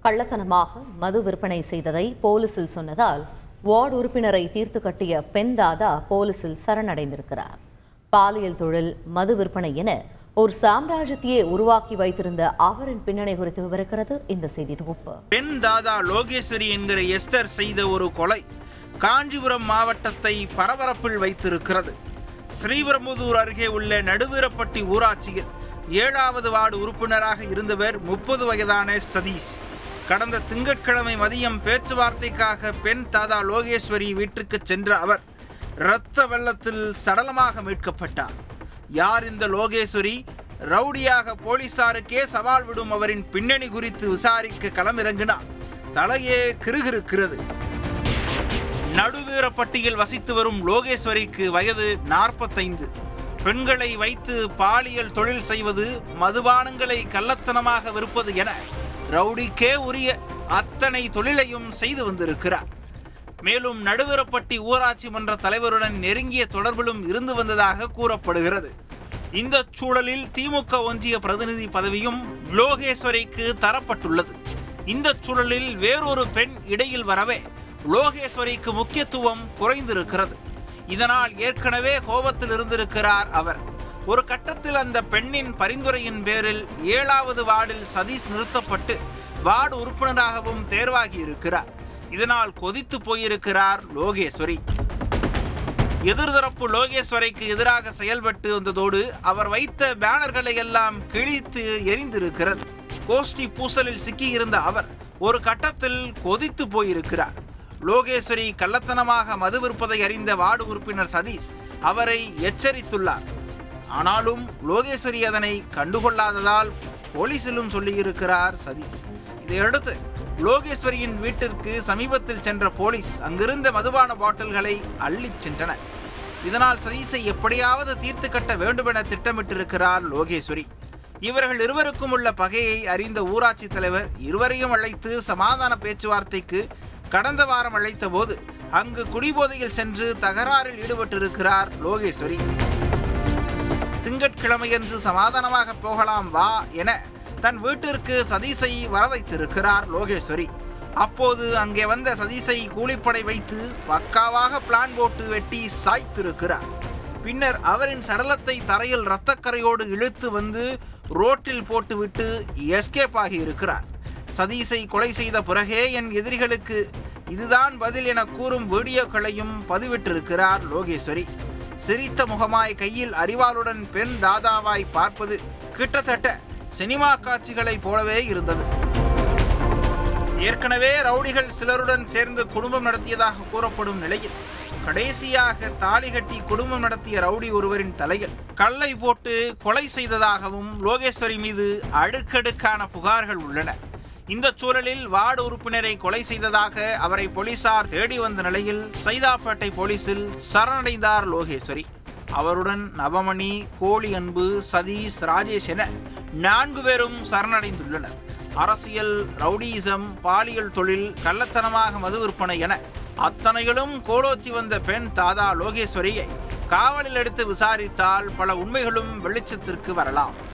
கள்ளத்தனமாக மது விற்பனை செய்ததை போலீசில் சொன்னதால் வார்டு உறுப்பினரை தீர்த்து கட்டிய பெண் தாதா போலீசில் சரணடைந்திருக்கிறார் பாலியல் தொழில் மது விற்பனை என ஒரு சாம்ராஜ்யத்தையே உருவாக்கி வைத்திருந்த அவரின் பின்னணி குறித்து விவரிக்கிறது இந்த செய்தி தொகுப்பு பெண் தாதா லோகேஸ்வரி என்கிற எஸ்தர் செய்த ஒரு கொலை காஞ்சிபுரம் மாவட்டத்தை பரபரப்பில் வைத்திருக்கிறது ஸ்ரீபெரும்புதூர் அருகே உள்ள நடுவீரப்பட்டி ஊராட்சியில் ஏழாவது வார்டு உறுப்பினராக இருந்தவர் முப்பது வயதான சதீஷ் கடந்த திங்கட்கிழமை மதியம் பேச்சுவார்த்தைக்காக பெண் தாதா லோகேஸ்வரி வீட்டுக்கு சென்ற அவர் இரத்த வெள்ளத்தில் சடலமாக மீட்கப்பட்டார் யார் இந்த லோகேஸ்வரி ரவுடியாக போலீசாருக்கே சவால் விடும் அவரின் பின்னணி குறித்து விசாரிக்க களமிறங்கினார் தலையே கிருகிருக்கிறது நடுவீரப்பட்டியில் வசித்து வரும் லோகேஸ்வரிக்கு வயது நாற்பத்தைந்து பெண்களை வைத்து பாலியல் தொழில் செய்வது மதுபானங்களை கள்ளத்தனமாக விற்பது என ரவுடிக்கே உரிய அத்தனை தொழிலையும் செய்து வந்திருக்கிறார் மேலும் நடுவரப்பட்டி ஊராட்சி மன்ற தலைவருடன் நெருங்கிய தொடர்பிலும் இருந்து வந்ததாக கூறப்படுகிறது இந்த சூழலில் திமுக ஒன்றிய பிரதிநிதி பதவியும் லோகேஸ்வரிக்கு தரப்பட்டுள்ளது இந்த சூழலில் வேறொரு பெண் இடையில் வரவே லோகேஸ்வரிக்கு முக்கியத்துவம் குறைந்திருக்கிறது இதனால் ஏற்கனவே கோபத்தில் இருந்திருக்கிறார் அவர் ஒரு கட்டத்தில் அந்த பெண்ணின் பரிந்துரையின் பேரில் ஏழாவது வார்டில் சதீஷ் நிறுத்தப்பட்டு வார்டு உறுப்பினராகவும் தேர்வாகி இருக்கிறார் இதனால் கொதித்து போயிருக்கிறார் லோகேஸ்வரி எதிர்தரப்பு லோகேஸ்வரிக்கு எதிராக செயல்பட்டு வந்ததோடு அவர் வைத்த பேனர்களை எல்லாம் கிழித்து எரிந்திருக்கிறது கோஷ்டி பூசலில் சிக்கியிருந்த அவர் ஒரு கட்டத்தில் கொதித்து போயிருக்கிறார் லோகேஸ்வரி கள்ளத்தனமாக மது விற்பதை அறிந்த வார்டு உறுப்பினர் சதீஷ் அவரை எச்சரித்துள்ளார் ஆனாலும் லோகேஸ்வரி அதனை கண்டுகொள்ளாததால் போலீசிலும் சொல்லியிருக்கிறார் சதீஷ் இதையடுத்து லோகேஸ்வரியின் வீட்டிற்கு சமீபத்தில் சென்ற போலீஸ் அங்கிருந்த மதுபான பாட்டில்களை அள்ளிச் சென்றனர் இதனால் சதீஷை எப்படியாவது தீர்த்து கட்ட வேண்டுமென திட்டமிட்டிருக்கிறார் லோகேஸ்வரி இவர்கள் இருவருக்கும் உள்ள பகையை அறிந்த ஊராட்சி தலைவர் இருவரையும் அழைத்து சமாதான பேச்சுவார்த்தைக்கு கடந்த வாரம் அழைத்த போது அங்கு குடிபோதையில் சென்று தகராறில் ஈடுபட்டிருக்கிறார் லோகேஸ்வரி திங்கட்கிழமையன்று சமாதானமாக போகலாம் வா என தன் வீட்டிற்கு சதீஷை வரவைத்திருக்கிறார் லோகேஸ்வரி அப்போது அங்கே வந்த சதீஷை கூலிப்படை வைத்து பக்காவாக பிளான் போட்டு வெட்டி சாய்த்திருக்கிறார் பின்னர் அவரின் சடலத்தை தரையில் இரத்தக்கரையோடு இழுத்து வந்து ரோட்டில் போட்டுவிட்டு எஸ்கேப் ஆகி இருக்கிறார் சதீஷை கொலை செய்த பிறகே என் எதிரிகளுக்கு இதுதான் பதில் என கூறும் வீடியோக்களையும் பதிவிட்டிருக்கிறார் லோகேஸ்வரி சிரித்த முகமாய் கையில் அறிவாளுடன் பெண் தாதாவாய் பார்ப்பது கிட்டத்தட்ட சினிமா காட்சிகளைப் போலவே இருந்தது ஏற்கனவே ரவுடிகள் சிலருடன் சேர்ந்து குடும்பம் நடத்தியதாக கூறப்படும் நிலையில் கடைசியாக தாலி கட்டி குடும்பம் நடத்திய ரவுடி ஒருவரின் தலையில் கல்லை போட்டு கொலை செய்ததாகவும் லோகேஸ்வரி மீது அடுக்கடுக்கான புகார்கள் உள்ளன இந்த சூழலில் வார்டு உறுப்பினரை கொலை செய்ததாக அவரை போலீசார் தேடி வந்த நிலையில் சைதாப்பேட்டை போலீசில் சரணடைந்தார் லோகேஸ்வரி அவருடன் நவமணி கோழி அன்பு சதீஷ் ராஜேஷ் என நான்கு பேரும் சரணடைந்துள்ளனர் அரசியல் ரவுடியிசம் பாலியல் தொழில் கள்ளத்தனமாக மது விற்பனை என அத்தனைகளும் கோலோச்சி வந்த பெண் தாதா லோகேஸ்வரியை காவலில் எடுத்து விசாரித்தால் பல உண்மைகளும் வெளிச்சத்திற்கு வரலாம்